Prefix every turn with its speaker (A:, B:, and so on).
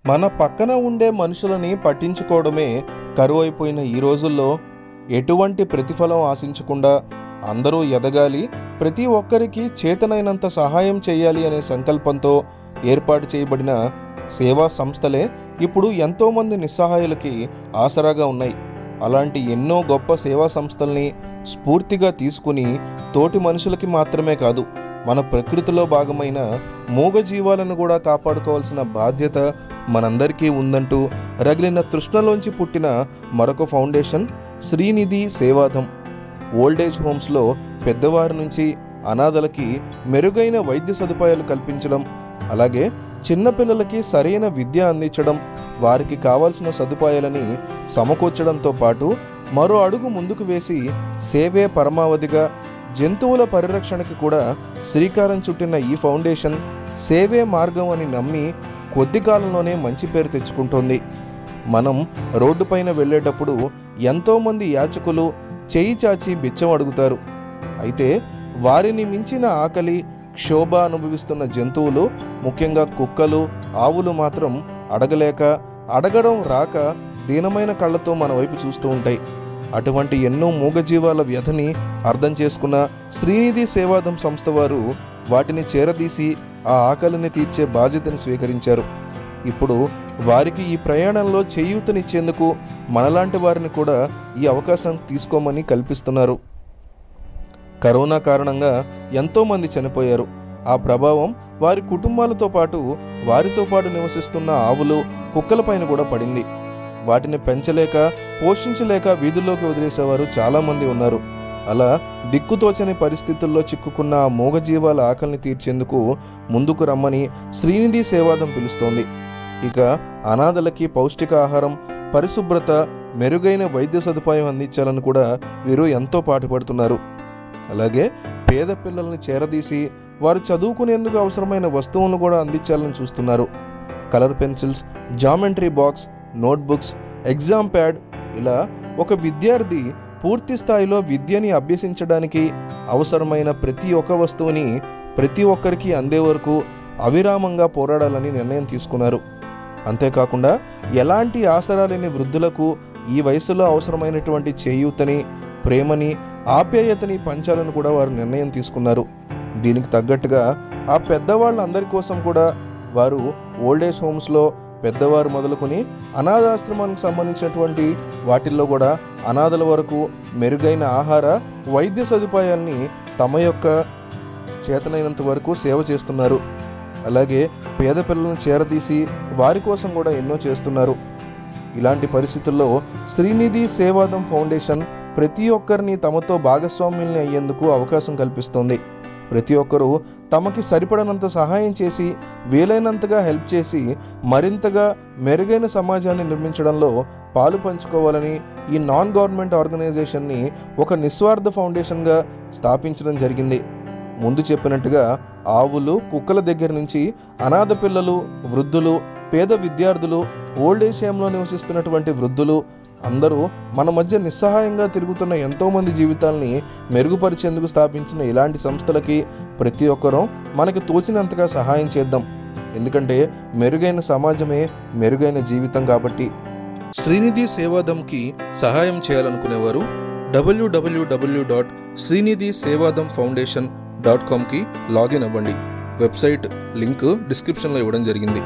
A: మన పక్కన ఉండే మనుషులని పట్టించుకోవడమే కరువైపోయిన ఈ రోజుల్లో ఎటువంటి ప్రతిఫలం ఆశించకుండా అందరూ ఎదగాలి ప్రతి ఒక్కరికి చేతనైనంత సహాయం చేయాలి అనే సంకల్పంతో ఏర్పాటు చేయబడిన సేవా సంస్థలే ఇప్పుడు ఎంతోమంది నిస్సహాయులకి ఆసరాగా ఉన్నాయి అలాంటి ఎన్నో గొప్ప సేవా సంస్థల్ని స్ఫూర్తిగా తీసుకుని తోటి మనుషులకి మాత్రమే కాదు మన ప్రకృతిలో భాగమైన మూగజీవాలను కూడా కాపాడుకోవాల్సిన బాధ్యత మనందరికీ ఉందంటూ రగిలిన తృష్ణలోంచి పుట్టిన మరొక ఫౌండేషన్ శ్రీనిధి సేవాధం ఓల్డేజ్ హోమ్స్లో పెద్దవారి నుంచి అనాథలకి మెరుగైన వైద్య సదుపాయాలు కల్పించడం అలాగే చిన్నపిల్లలకి సరైన విద్య అందించడం వారికి కావాల్సిన సదుపాయాలని సమకూర్చడంతో పాటు మరో అడుగు ముందుకు వేసి సేవే పరమావధిగా జంతువుల పరిరక్షణకి కూడా శ్రీకారం చుట్టిన ఈ ఫౌండేషన్ సేవే మార్గం అని నమ్మి కొద్ది కాలంలోనే మంచి పేరు తెచ్చుకుంటోంది మనం రోడ్డుపైన వెళ్ళేటప్పుడు ఎంతోమంది యాచకులు చేయి చాచి బిచ్చం అడుగుతారు అయితే వారిని మించిన ఆకలి క్షోభ అనుభవిస్తున్న జంతువులు ముఖ్యంగా కుక్కలు ఆవులు మాత్రం అడగలేక అడగడం రాక దీనమైన కళ్ళతో మన వైపు చూస్తూ ఉంటాయి అటువంటి ఎన్నో మూగజీవాల వ్యధని అర్థం చేసుకున్న శ్రీనిధి సేవాదం సంస్థ వారు వాటిని చేరదీసి ఆ ఆకలిని తీర్చే బాధ్యతను స్వీకరించారు ఇప్పుడు వారికి ఈ ప్రయాణంలో చేయూతనిచ్చేందుకు మనలాంటి వారిని కూడా ఈ అవకాశం తీసుకోమని కల్పిస్తున్నారు కరోనా కారణంగా ఎంతోమంది చనిపోయారు ఆ ప్రభావం వారి కుటుంబాలతో పాటు వారితో పాటు నివసిస్తున్న ఆవులు కుక్కలపైన కూడా పడింది వాటిని పెంచలేక పోషించలేక వీధుల్లోకి వదిలేసేవారు చాలామంది ఉన్నారు అలా దిక్కుతోచని పరిస్థితుల్లో చిక్కుకున్న ఆ మూగజీవాల ఆకలిని తీర్చేందుకు ముందుకు రమ్మని శ్రీనిధి సేవాదం పిలుస్తోంది ఇక అనాథలకి పౌష్టికాహారం పరిశుభ్రత మెరుగైన వైద్య సదుపాయం అందించాలని కూడా వీరు ఎంతో పాటుపడుతున్నారు అలాగే పేద పిల్లల్ని చేరదీసి వారు చదువుకునేందుకు అవసరమైన వస్తువులను కూడా అందించాలని చూస్తున్నారు colour pencils geometry box notebooks exam pad ఇలా ఒక విద్యార్థి పూర్తి స్థాయిలో విద్యని అభ్యసించడానికి అవసరమైన ప్రతి ఒక్క వస్తువుని ప్రతి ఒక్కరికి అందే వరకు అవిరామంగా పోరాడాలని నిర్ణయం తీసుకున్నారు అంతేకాకుండా ఎలాంటి ఆసరా లేని వృద్ధులకు ఈ వయసులో అవసరమైనటువంటి చేయూతని ప్రేమని ఆప్యాయతని పంచాలని కూడా వారు నిర్ణయం తీసుకున్నారు దీనికి తగ్గట్టుగా ఆ పెద్దవాళ్ళందరి కోసం కూడా వారు ఓల్డేజ్ హోమ్స్లో పెద్దవారు మొదలుకొని అనాథాశ్రమానికి సంబంధించినటువంటి వాటిల్లో కూడా అనాథల వరకు మెరుగైన ఆహార వైద్య సదుపాయాల్ని తమ యొక్క చేతనైనంత వరకు సేవ చేస్తున్నారు అలాగే పేద పిల్లలను చేరదీసి వారి కోసం కూడా ఎన్నో చేస్తున్నారు ఇలాంటి పరిస్థితుల్లో శ్రీనిధి సేవాదం ఫౌండేషన్ ప్రతి ఒక్కరిని తమతో భాగస్వామ్యుల్ని అయ్యేందుకు అవకాశం కల్పిస్తోంది ప్రతి ఒక్కరూ తమకి సరిపడనంత సహాయం చేసి వీలైనంతగా హెల్ప్ చేసి మరింతగా మెరుగైన సమాజాన్ని నిర్మించడంలో పాలు పంచుకోవాలని ఈ నాన్ గవర్నమెంట్ ఆర్గనైజేషన్ని ఒక నిస్వార్థ ఫౌండేషన్గా స్థాపించడం జరిగింది ముందు చెప్పినట్టుగా ఆవులు కుక్కల దగ్గర నుంచి అనాథ పిల్లలు వృద్ధులు పేద విద్యార్థులు ఓల్డేజ్ హోమ్లో నివసిస్తున్నటువంటి వృద్ధులు అందరూ మన మధ్య నిస్సహాయంగా తిరుగుతున్న ఎంతోమంది జీవితాల్ని మెరుగుపరిచేందుకు స్థాపించిన ఇలాంటి సంస్థలకి ప్రతి ఒక్కరూ మనకి తోచినంతగా సహాయం చేద్దాం ఎందుకంటే మెరుగైన సమాజమే మెరుగైన జీవితం కాబట్టి శ్రీనిధి సేవాదంకి సహాయం చేయాలనుకునేవారు WWW dot Srinidhi Sevadham foundation dot కామ్కి లాగిన్ అవ్వండి వెబ్సైట్ లింక్ డిస్క్రిప్షన్లో ఇవ్వడం జరిగింది